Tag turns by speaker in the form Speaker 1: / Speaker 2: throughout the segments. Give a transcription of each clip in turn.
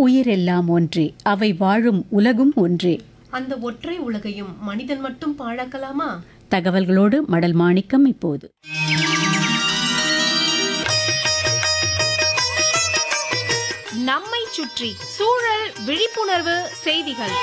Speaker 1: உயிரெல்லாம் ஒன்றே அவை வாழும் உலகும் ஒன்றே
Speaker 2: அந்த ஒற்றை உலகையும் மனிதன் மட்டும் பாழாக்கலாமா
Speaker 1: தகவல்களோடு மடல் மாணிக்கம் இப்போது
Speaker 3: நம்மை சுற்றி சூழல் விழிப்புணர்வு செய்திகள்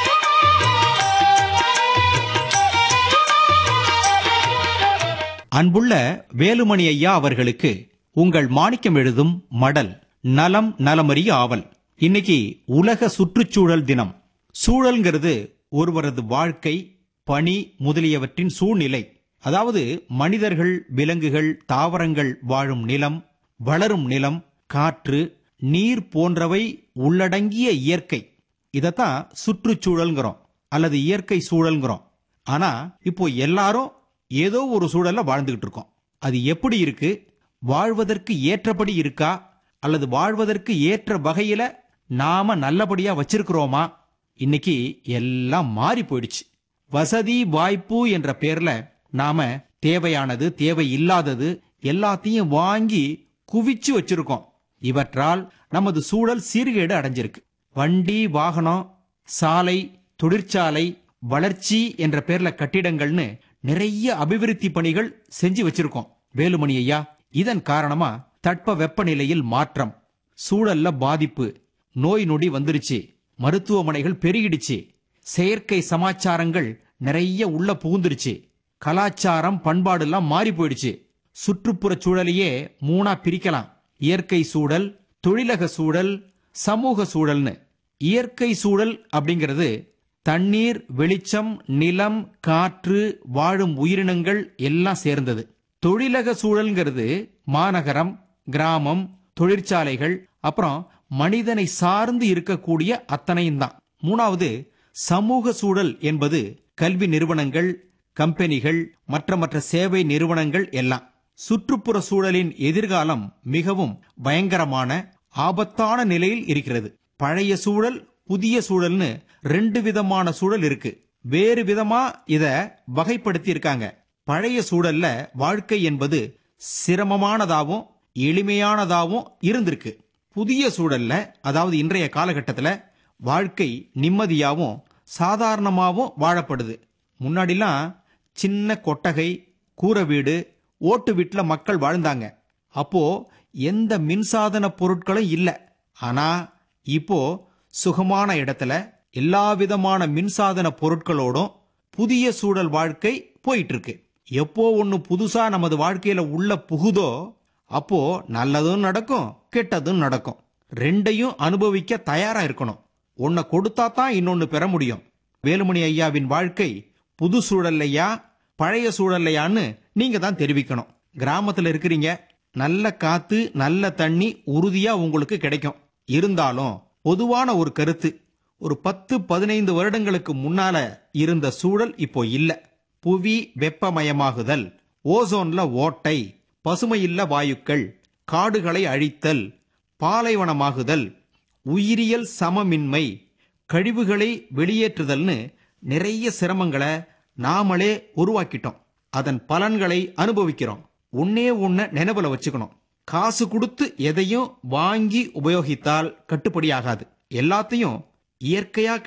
Speaker 4: அன்புள்ள வேலுமணி ஐயா அவர்களுக்கு உங்கள் மாணிக்கம் எழுதும் மடல் நலம் நலமறிய ஆவல் இன்னைக்கு உலக சுற்றுச்சூழல் தினம் சூழல்ங்கிறது ஒருவரது வாழ்க்கை பணி முதலியவற்றின் சூழ்நிலை அதாவது மனிதர்கள் விலங்குகள் தாவரங்கள் வாழும் நிலம் வளரும் நிலம் காற்று நீர் போன்றவை உள்ளடங்கிய இயற்கை இதத்தான் சுற்றுச்சூழல்ங்கிறோம் அல்லது இயற்கை சூழல்ங்கிறோம் ஆனா இப்போ எல்லாரும் ஏதோ ஒரு சூழல்ல வாழ்ந்துகிட்டு இருக்கோம் அது எப்படி இருக்கு வாழ்வதற்கு ஏற்றபடி இருக்கா அல்லது வாழ்வதற்கு ஏற்ற வகையில நாம நல்லபடியா வச்சிருக்கிறோமா இன்னைக்கு எல்லாம் மாறி போயிடுச்சு வசதி வாய்ப்பு என்ற பேர்ல நாம தேவையானது தேவை இல்லாதது எல்லாத்தையும் வாங்கி குவிச்சு வச்சிருக்கோம் இவற்றால் நமது சூழல் சீர்கேடு அடைஞ்சிருக்கு வண்டி வாகனம் சாலை தொழிற்சாலை வளர்ச்சி என்ற பேர்ல கட்டிடங்கள்னு நிறைய அபிவிருத்தி பணிகள் செஞ்சு வச்சிருக்கோம் வேலுமணி ஐயா இதன் காரணமா தட்ப வெப்பநிலையில் மாற்றம் சூழல்ல பாதிப்பு நோய் நொடி வந்துருச்சு மருத்துவமனைகள் பெருகிடுச்சு செயற்கை சமாச்சாரங்கள் நிறைய உள்ள புகுந்துருச்சு கலாச்சாரம் பண்பாடு எல்லாம் மாறி போயிடுச்சு சுற்றுப்புற சூழலையே மூணா பிரிக்கலாம் இயற்கை சூழல் தொழிலக சூழல் சமூக சூழல்னு இயற்கை சூழல் அப்படிங்கிறது தண்ணீர் வெளிச்சம் நிலம் காற்று வாழும் உயிரினங்கள் எல்லாம் சேர்ந்தது தொழிலக சூழல்ங்கிறது மாநகரம் கிராமம் தொழிற்சாலைகள் அப்புறம் மனிதனை சார்ந்து இருக்கக்கூடிய அத்தனையும் தான் மூணாவது சமூக சூழல் என்பது கல்வி நிறுவனங்கள் கம்பெனிகள் மற்ற மற்ற சேவை நிறுவனங்கள் எல்லாம் சுற்றுப்புற சூழலின் எதிர்காலம் மிகவும் பயங்கரமான ஆபத்தான நிலையில் இருக்கிறது பழைய சூழல் புதிய சூழல்னு ரெண்டு விதமான சூழல் இருக்கு வேறு விதமா இத வகைப்படுத்தி இருக்காங்க பழைய சூழல்ல வாழ்க்கை என்பது சிரமமானதாவும் எளிமையானதாவும் இருந்திருக்கு புதிய சூழல்ல அதாவது இன்றைய காலகட்டத்துல வாழ்க்கை நிம்மதியாவும் சாதாரணமாவும் வாழப்படுது முன்னாடிலாம் சின்ன கொட்டகை கூரை வீடு ஓட்டு வீட்டுல மக்கள் வாழ்ந்தாங்க அப்போ எந்த மின்சாதன பொருட்களும் இல்ல ஆனா இப்போ சுகமான இடத்துல எல்லா விதமான மின்சாதன பொருட்களோடும் புதிய சூழல் வாழ்க்கை போயிட்டு இருக்கு எப்போ ஒன்னு புதுசா நமது வாழ்க்கையில உள்ள புகுதோ அப்போ நல்லதும் நடக்கும் கெட்டதும் நடக்கும் ரெண்டையும் அனுபவிக்க தயாரா இருக்கணும் ஒன்ன கொடுத்தா தான் இன்னொன்னு பெற முடியும் வேலுமணி ஐயாவின் வாழ்க்கை புது சூழல்லையா பழைய சூழல்லையான்னு நீங்க தான் தெரிவிக்கணும் கிராமத்துல இருக்கிறீங்க நல்ல காத்து நல்ல தண்ணி உறுதியா உங்களுக்கு கிடைக்கும் இருந்தாலும் பொதுவான ஒரு கருத்து ஒரு பத்து பதினைந்து வருடங்களுக்கு முன்னால இருந்த சூழல் இப்போ இல்ல புவி வெப்பமயமாகுதல் ஓசோன்ல ஓட்டை பசுமையில்ல வாயுக்கள் காடுகளை அழித்தல் பாலைவனமாகுதல் உயிரியல் சமமின்மை கழிவுகளை வெளியேற்றுதல்னு நிறைய சிரமங்களை நாமளே உருவாக்கிட்டோம் அதன் பலன்களை அனுபவிக்கிறோம் ஒன்னே ஒன்ன நினைவுல வச்சுக்கணும் காசு கொடுத்து எதையும் வாங்கி உபயோகித்தால் கட்டுப்படி ஆகாது எல்லாத்தையும் இயற்கையா